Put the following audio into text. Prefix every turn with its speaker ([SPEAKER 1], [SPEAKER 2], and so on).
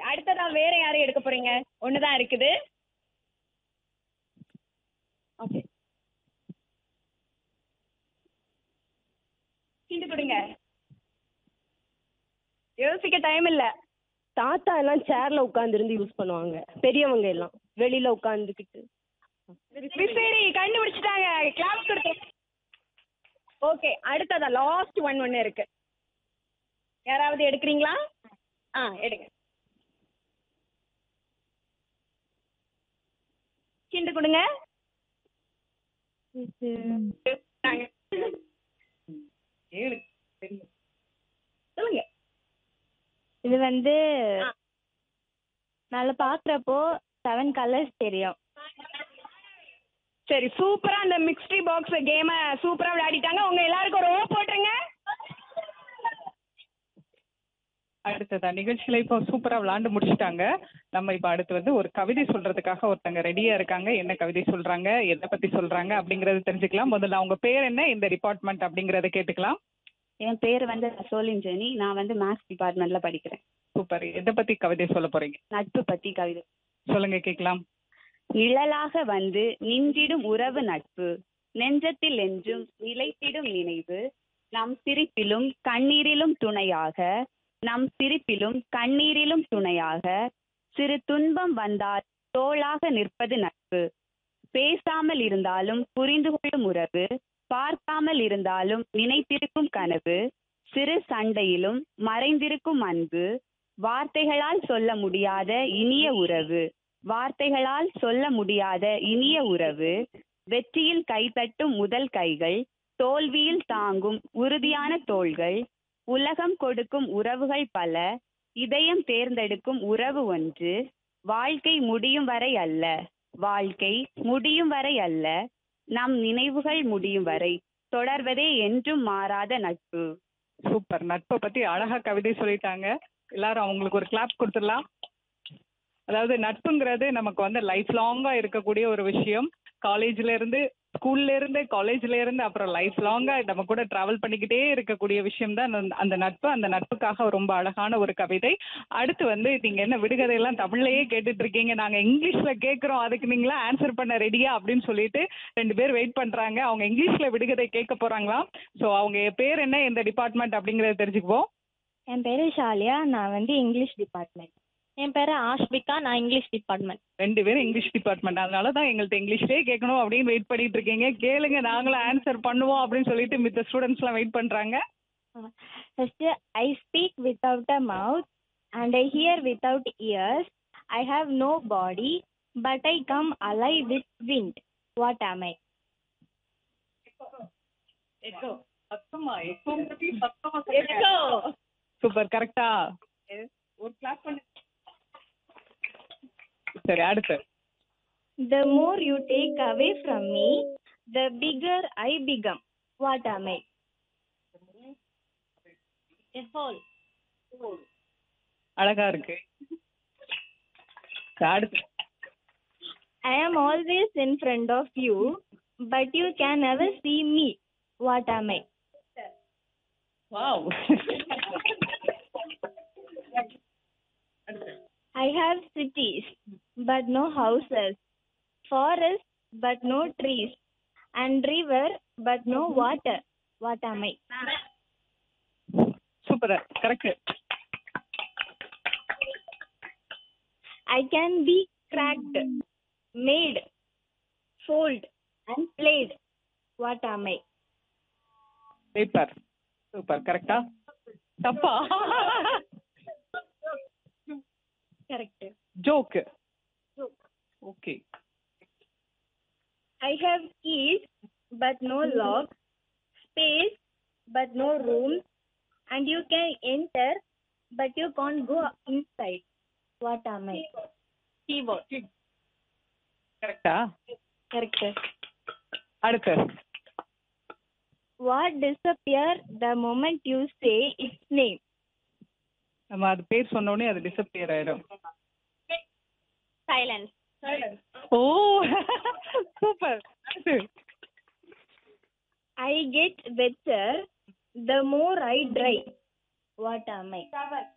[SPEAKER 1] அடுத்ததா வேற யாரை எடுக்க போறீங்க ஒண்ணுதான் இருக்குது ஓகே ஹிண்ட் கொடுங்க யோசிக்க டைம் இல்ல
[SPEAKER 2] தாத்தா எல்லாம் சேர்ல உட்காந்துருந்து யூஸ் பண்ணுவாங்க பெரியவங்க எல்லாம் வெளியில உட்காந்துக்கிட்டு
[SPEAKER 1] சரி கண்டுபிடிச்சிட்டாங்க கிளாஸ் கொடுத்து ஓகே அடுத்ததா லாஸ்ட் ஒன் ஒன்னு இருக்கு யாராவது எடுக்கிறீங்களா ஆ எடுங்க ஹிண்ட் கொடுங்க நாங்க. சொல்லுங்க
[SPEAKER 3] இது வந்து
[SPEAKER 1] ஆ.
[SPEAKER 3] நல்லா பாக்குறப்போ செவன் கலர்ஸ் தெரியும்
[SPEAKER 1] சரி சூப்பரா அந்த மிக்ஸ்ட்ரி பாக்ஸ் கேம சூப்பரா விளையாடிட்டாங்க உங்க எல்லாருக்கும் ஒரு ஓ போட்டுருங்க
[SPEAKER 4] அடுத்ததா நிகழ்ச்சியில இப்போ சூப்பரா விளையாண்டு முடிச்சிட்டாங்க நம்ம இப்போ அடுத்து வந்து ஒரு கவிதை சொல்றதுக்காக ஒருத்தங்க ரெடியா இருக்காங்க என்ன கவிதை சொல்றாங்க எதை பத்தி சொல்றாங்க அப்படிங்கறது தெரிஞ்சுக்கலாம் முதல்ல அவங்க பேர் என்ன இந்த டிபார்ட்மெண்ட் அப்படிங்கறத கேட்டுக்கலாம்
[SPEAKER 3] என் பேர் வந்து சோலின் ஜெனி நான் வந்து மேத்ஸ் டிபார்ட்மெண்ட்ல படிக்கிறேன்
[SPEAKER 4] சூப்பர் எதை பத்தி கவிதை சொல்ல போறீங்க
[SPEAKER 3] நட்பு பத்தி கவிதை
[SPEAKER 4] சொல்லுங்க கேட்கலாம்
[SPEAKER 3] நிழலாக வந்து நின்றிடும் உறவு நட்பு நெஞ்சத்தில் என்றும் நிலைத்திடும் நினைவு நம் சிரிப்பிலும் கண்ணீரிலும் துணையாக நம் சிரிப்பிலும் கண்ணீரிலும் துணையாக சிறு துன்பம் வந்தால் தோளாக நிற்பது நட்பு பேசாமல் இருந்தாலும் புரிந்து கொள்ளும் உறவு பார்க்காமல் இருந்தாலும் நினைத்திருக்கும் கனவு சிறு சண்டையிலும் மறைந்திருக்கும் அன்பு வார்த்தைகளால் சொல்ல முடியாத இனிய உறவு வார்த்தைகளால் சொல்ல முடியாத இனிய உறவு வெற்றியில் கைதட்டும் முதல் கைகள் தோல்வியில் தாங்கும் உறுதியான தோள்கள் உலகம் கொடுக்கும் உறவுகள் பல இதயம் தேர்ந்தெடுக்கும் உறவு ஒன்று வாழ்க்கை முடியும் வரை அல்ல வாழ்க்கை முடியும் வரை அல்ல நம் நினைவுகள் முடியும் வரை தொடர்வதே என்றும் மாறாத நட்பு
[SPEAKER 4] சூப்பர் நட்பை பத்தி அழகா கவிதை சொல்லிட்டாங்க எல்லாரும் அவங்களுக்கு ஒரு கிளாப் கொடுத்துடலாம் அதாவது நட்புங்கிறது நமக்கு வந்து லைஃப் லாங்கா இருக்கக்கூடிய ஒரு விஷயம் காலேஜ்ல இருந்து ஸ்கூல்ல இருந்து காலேஜ்ல இருந்து அப்புறம் லைஃப் லாங்கா நம்ம கூட டிராவல் பண்ணிக்கிட்டே இருக்கக்கூடிய விஷயம் தான் அந்த- அந்த நட்பு அந்த நட்புக்காக ரொம்ப அழகான ஒரு கவிதை அடுத்து வந்து நீங்க என்ன விடுகதையெல்லாம் தமிழ்லயே கேட்டுட்டு இருக்கீங்க நாங்க இங்கிலீஷ்ல கேட்கறோம் அதுக்கு நீங்களா ஆன்சர் பண்ண ரெடியா அப்படின்னு சொல்லிட்டு ரெண்டு பேர் வெயிட் பண்றாங்க அவங்க இங்கிலீஷ்ல விடுகதை கேட்க போறாங்களாம் ஸோ அவங்க பேர் என்ன எந்த டிபார்ட்மெண்ட் அப்படிங்கறத தெரிஞ்சுக்குவோம்
[SPEAKER 3] என் பேரு ஷாலியா நான் வந்து இங்கிலீஷ் டிபார்ட்மெண்ட் என் பேரு ஆஷ்பிகா நான் இங்கிலீஷ் டிபார்ட்மெண்ட்
[SPEAKER 4] ரெண்டு பேரும் இங்கிலீஷ் டிபார்ட்மெண்ட் அதனால தான் எங்கள்கிட்ட இங்கிலீஷ்லேயே கேட்கணும் அப்படின்னு வெயிட் பண்ணிட்டு இருக்கீங்க கேளுங்க நாங்களும் ஆன்சர் பண்ணுவோம் அப்படின்னு சொல்லிட்டு மித்த ஸ்டூடெண்ட்ஸ்லாம் வெயிட் பண்றாங்க
[SPEAKER 3] First, I speak without a mouth and I hear without ears. I have no body, but I come alive with wind. What am I?
[SPEAKER 4] Super கரெக்டா ஒரு கிளாஸ் பண்ணு சரி அடுத்து
[SPEAKER 3] The more you take away from me, the bigger I become. What am I? A hole.
[SPEAKER 4] அழகா இருக்கு சரி, அடுத்து
[SPEAKER 3] I am always in front of you, but you can never see me. What am I?
[SPEAKER 4] Wow
[SPEAKER 3] I have cities, but no houses, forests, but no trees, and river, but no water. What am I?
[SPEAKER 4] Super correct
[SPEAKER 3] I can be cracked, made, fold, and played. What am I?
[SPEAKER 4] Paper super கரெக்டா தப்பா
[SPEAKER 3] Correct.
[SPEAKER 4] Joke okay
[SPEAKER 3] I have keys, but no lock, space, but no room, and you can enter, but you can't go inside. What am I? Keyboard.
[SPEAKER 4] கரெக்டா
[SPEAKER 3] Correct.
[SPEAKER 4] அடுத்து
[SPEAKER 3] What disappear the moment you say its name?
[SPEAKER 4] நம்ம அது பேர் சொன்ன உடனே அது disappear ஆயிடும்
[SPEAKER 3] Silence.
[SPEAKER 4] Oh super அடுத்து
[SPEAKER 3] I get better the more I try. What am I?